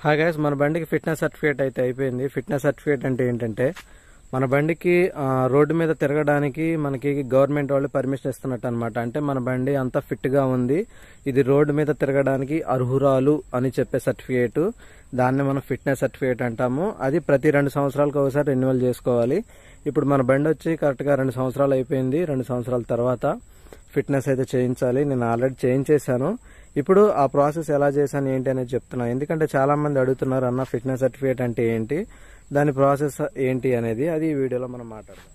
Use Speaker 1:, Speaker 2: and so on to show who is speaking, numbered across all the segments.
Speaker 1: hi guys మన బండికి fitness certificate అయితే అయిపోయింది ఫిట్నెస్ సర్టిఫికేట్ అంటే ఏంటంటే మన బండికి ఆ, రోడ్డు మీద తిరగడానికి మనకి గవర్నమెంట్ వాళ్ళు పర్మిషన్ ఇస్తున్నట్టు అనమాట అంటే మన బండి అంతా ఫిట్ గా ఉంది ఇది రోడ్డు మీద తిరగడానికి అర్హురాలు అని చెప్పే సర్టిఫికేట్ దాన్ని మనం ఫిట్నెస్ సర్టిఫికేట్ అంటాము అది ప్రతి రెండు సంవత్సరాలకు ఒకసారి రెన్యువల్ చేసుకోవాలి ఇప్పుడు మన బండి వచ్చి కరెక్ట్ గా రెండు సంవత్సరాలు అయిపోయింది రెండు సంవత్సరాల తర్వాత ఫిట్నెస్ అయితే చేయించాలి నేను ఆల్రెడీ చేయించేశాను ఇప్పుడు ఆ ప్రాసెస్ ఎలా చేశాను ఏంటి అనేది చెప్తున్నా ఎందుకంటే చాలా మంది అడుగుతున్నారు అన్న ఫిట్నెస్ సర్టిఫికేట్ అంటే ఏంటి దాని ప్రాసెస్ ఏంటి అనేది అది ఈ వీడియోలో మనం మాట్లాడదాం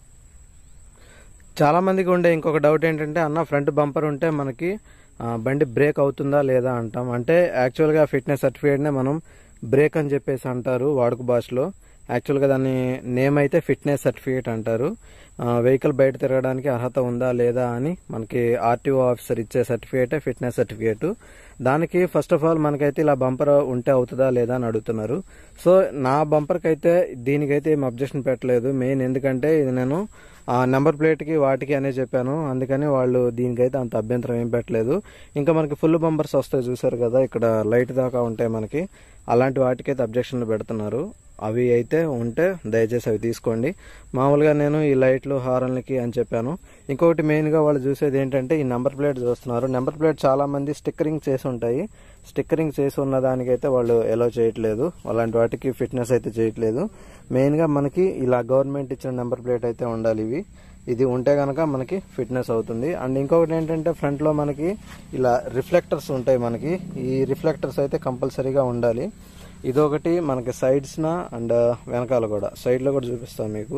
Speaker 1: చాలా మందికి ఉండే ఇంకొక డౌట్ ఏంటంటే అన్న ఫ్రంట్ బంపర్ ఉంటే మనకి ఆ, బండి బ్రేక్ అవుతుందా లేదా అంటాం అంటే యాక్చువల్గా ఫిట్నెస్ సర్టిఫికేట్నే మనం బ్రేక్ అని చెప్పేసి అంటారు వాడుక భాషలో యాక్చువల్గా దాన్ని నేమ్ అయితే ఫిట్నెస్ సర్టిఫికేట్ అంటారు వెహికల్ బయట తిరగడానికి అర్హత ఉందా లేదా అని మనకి ఆర్టీఓ ఆఫీసర్ ఇచ్చే సర్టిఫికేటే ఫిట్నెస్ సర్టిఫికేట్ దానికి ఫస్ట్ ఆఫ్ ఆల్ మనకైతే ఇలా బంపర్ ఉంటే అవుతుందా లేదా అని అడుగుతున్నారు సో నా బంపర్కి అయితే దీనికైతే ఏం అబ్జెక్షన్ పెట్టలేదు మెయిన్ ఎందుకంటే ఇది నేను ఆ నెంబర్ ప్లేట్కి వాటికి అనే చెప్పాను అందుకని వాళ్ళు దీనికైతే అంత అభ్యంతరం ఏం పెట్టలేదు ఇంకా మనకి ఫుల్ బంపర్స్ వస్తాయి చూసారు కదా ఇక్కడ లైట్ దాకా ఉంటాయి మనకి అలాంటి వాటికైతే అబ్జెక్షన్లు పెడుతున్నారు అవి అయితే ఉంటే దయచేసి అవి తీసుకోండి మామూలుగా నేను ఈ లైట్లు హారన్లకి అని చెప్పాను ఇంకొకటి మెయిన్గా వాళ్ళు చూసేది ఏంటంటే ఈ నెంబర్ ప్లేట్ చూస్తున్నారు నెంబర్ ప్లేట్ చాలా మంది స్టిక్కరింగ్ చేసి ఉంటాయి స్టిక్కరింగ్ చేసి ఉన్న దానికైతే వాళ్ళు ఎలో చేయట్లేదు అలాంటి వాటికి ఫిట్నెస్ అయితే చేయట్లేదు మెయిన్గా మనకి ఇలా గవర్నమెంట్ ఇచ్చిన నెంబర్ ప్లేట్ అయితే ఉండాలి ఇవి ఇది ఉంటే కనుక మనకి ఫిట్నెస్ అవుతుంది అండ్ ఇంకొకటి ఏంటంటే ఫ్రంట్లో మనకి ఇలా రిఫ్లెక్టర్స్ ఉంటాయి మనకి ఈ రిఫ్లెక్టర్స్ అయితే కంపల్సరీగా ఉండాలి ఇదొకటి మనకి సైడ్స్న అండ్ వెనకాల కూడా సైడ్లో కూడా చూపిస్తాను మీకు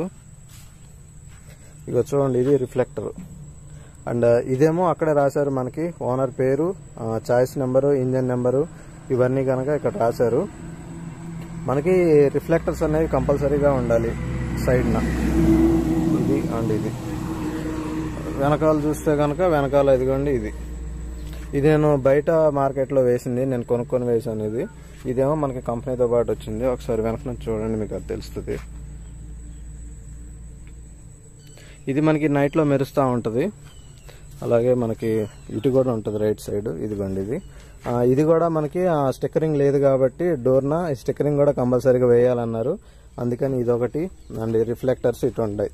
Speaker 1: ఇక చూడండి ఇది రిఫ్లెక్టర్ అండ్ ఇదేమో అక్కడే రాశారు మనకి ఓనర్ పేరు చాయిస్ నెంబరు ఇంజన్ నెంబరు ఇవన్నీ కనుక ఇక్కడ రాశారు మనకి రిఫ్లెక్టర్స్ అనేవి కంపల్సరీగా ఉండాలి సైడ్న ఇది అండ్ ఇది వెనకాల చూస్తే కనుక వెనకాల ఇదిగోండి ఇది ఇది నేను బయట మార్కెట్లో వేసింది నేను కొనుక్కొని వేసాను ఇది ఇదేమో మనకి కంపెనీతో పాటు వచ్చింది ఒకసారి వెనక నుంచి చూడండి మీకు అది తెలుస్తుంది ఇది మనకి నైట్లో మెరుస్తూ ఉంటుంది అలాగే మనకి ఇటు కూడా ఉంటుంది రైట్ సైడ్ ఇదిగోండి ఇది ఆ, ఇది కూడా మనకి స్టిక్కరింగ్ లేదు కాబట్టి డోర్న స్టిక్కరింగ్ కూడా కంపల్సరీగా వేయాలన్నారు అందుకని ఇదొకటి అండ్ రిఫ్లెక్టర్స్ ఇటు ఉంటాయి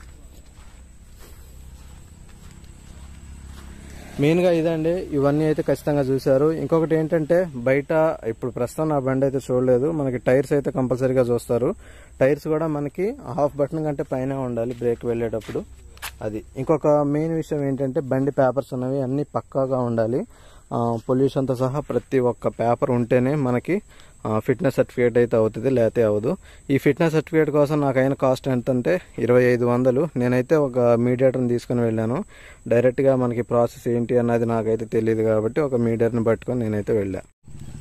Speaker 1: మెయిన్గా ఇదండి ఇవన్నీ అయితే ఖచ్చితంగా చూశారు ఇంకొకటి ఏంటంటే బయట ఇప్పుడు ప్రస్తుతం నా బండి అయితే చూడలేదు మనకి టైర్స్ అయితే కంపల్సరీగా చూస్తారు టైర్స్ కూడా మనకి హాఫ్ బటన్ కంటే పైన ఉండాలి బ్రేక్ వెళ్ళేటప్పుడు అది ఇంకొక మెయిన్ విషయం ఏంటంటే బండి పేపర్స్ ఉన్నవి అన్ని పక్కాగా ఉండాలి పొల్యూషన్తో సహా ప్రతి ఒక్క పేపర్ ఉంటేనే మనకి ఫిట్నెస్ సర్టిఫికేట్ అయితే అవుతుంది లేతే అవ్వదు ఈ ఫిట్నెస్ సర్టిఫికేట్ కోసం నాకు అయిన కాస్ట్ ఎంత అంటే ఇరవై ఐదు వందలు నేనైతే ఒక మీడియేటర్ని తీసుకుని వెళ్ళాను డైరెక్ట్గా మనకి ప్రాసెస్ ఏంటి అన్నది నాకైతే తెలియదు కాబట్టి ఒక మీడియర్ని పట్టుకొని నేనైతే వెళ్ళాను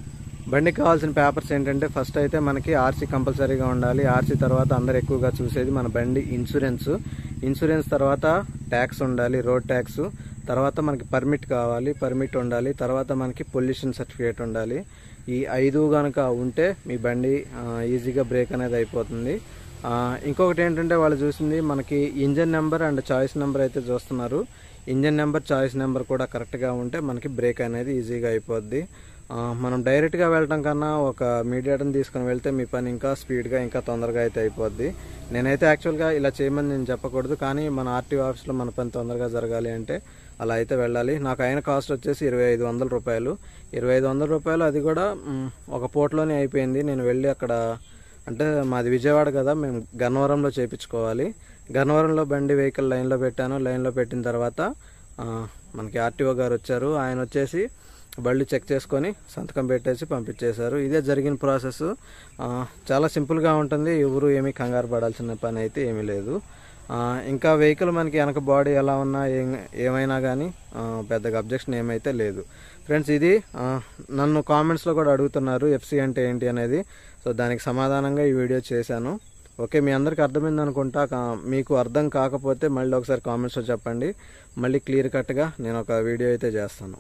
Speaker 1: బండికి కావాల్సిన పేపర్స్ ఏంటంటే ఫస్ట్ అయితే మనకి ఆర్సీ కంపల్సరీగా ఉండాలి ఆర్సీ తర్వాత అందరు ఎక్కువగా చూసేది మన బండి ఇన్సూరెన్స్ ఇన్సూరెన్స్ తర్వాత ట్యాక్స్ ఉండాలి రోడ్ ట్యాక్స్ తర్వాత మనకి పర్మిట్ కావాలి పర్మిట్ ఉండాలి తర్వాత మనకి పొల్యూషన్ సర్టిఫికేట్ ఉండాలి ఈ ఐదు కనుక ఉంటే మీ బండి ఆ, ఈజీగా బ్రేక్ అనేది అయిపోతుంది ఆ, ఇంకొకటి ఏంటంటే వాళ్ళు చూసింది మనకి engine number and chassis number అయితే చూస్తున్నారు ఇంజన్ నెంబర్ చాయిస్ నెంబర్ కూడా కరెక్ట్గా ఉంటే మనకి బ్రేక్ అనేది ఈజీగా అయిపోద్ది ఆ, మనం డైరెక్ట్గా వెళ్ళటం కన్నా ఒక మీడియేటర్ని తీసుకుని వెళ్తే మీ పని ఇంకా స్పీడ్గా ఇంకా తొందరగా అయితే అయిపోద్ది నేనైతే యాక్చువల్గా ఇలా చేయమని నేను చెప్పకూడదు కానీ మన ఆర్టీఓ ఆఫీస్లో మన పని తొందరగా జరగాలి అంటే అలా అయితే వెళ్ళాలి నాకు అయిన కాస్ట్ వచ్చేసి ఇరవై ఐదు వందల రూపాయలు ఇరవై ఐదు వందల రూపాయలు అది కూడా మ్, ఒక పూటలోనే అయిపోయింది నేను వెళ్ళి అక్కడ అంటే మాది విజయవాడ కదా మేము గన్నవరంలో చేయించుకోవాలి గన్నవరంలో బండి వెహికల్ లైన్లో పెట్టాను లైన్లో పెట్టిన తర్వాత ఆ, మనకి ఆర్టీఓ గారు వచ్చారు ఆయన వచ్చేసి బళ్ళు చెక్ చేసుకొని సంతకం పెట్టేసి పంపించేశారు ఇదే జరిగిన ప్రాసెస్ ఆ, చాలా సింపుల్గా ఉంటుంది ఎవరు ఏమీ కంగారు పడాల్సిన పని అయితే ఏమీ లేదు ఆ, ఇంకా వెహికల్ మనకి వెనక బాడీ ఎలా ఉన్నా ఏం ఏమైనా కానీ పెద్దగా అబ్జెక్షన్ ఏమైతే లేదు ఫ్రెండ్స్ ఇది ఆ, నన్ను కామెంట్స్లో కూడా అడుగుతున్నారు ఎఫ్సి అంటే ఏంటి అనేది సో దానికి సమాధానంగా ఈ వీడియో చేశాను ఓకే మీ అందరికి అర్థమైంది అనుకుంటా కా- మీకు అర్థం కాకపోతే మళ్ళీ ఒకసారి కామెంట్స్లో చెప్పండి మళ్ళీ క్లియర్ కట్గా నేను ఒక వీడియో అయితే చేస్తాను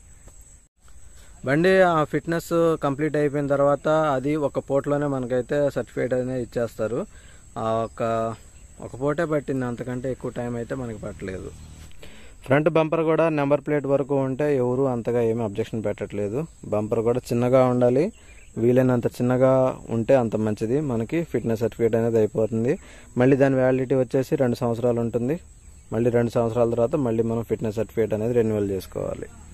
Speaker 1: బండి ఆ ఫిట్నెస్ కంప్లీట్ అయిపోయిన తర్వాత అది ఒక పూటలోనే మనకైతే సర్టిఫికేట్ అనేది ఇచ్చేస్తారు ఆ ఒక ఒక పూటే పట్టింది అంతకంటే ఎక్కువ టైం అయితే మనకి పట్టలేదు ఫ్రంట్ బంపర్ కూడా నెంబర్ ప్లేట్ వరకు ఉంటే ఎవరు అంతగా ఏమీ అబ్జెక్షన్ పెట్టట్లేదు బంపర్ కూడా చిన్నగా ఉండాలి వీలైనంత చిన్నగా ఉంటే అంత మంచిది మనకి ఫిట్నెస్ సర్టిఫికేట్ అనేది అయిపోతుంది మళ్ళీ దాని వ్యాలిడిటీ వచ్చేసి రెండు సంవత్సరాలు ఉంటుంది మళ్ళీ రెండు సంవత్సరాల తర్వాత మళ్ళీ మనం ఫిట్నెస్ సర్టిఫికేట్ అనేది రెన్యువల్ చేసుకోవాలి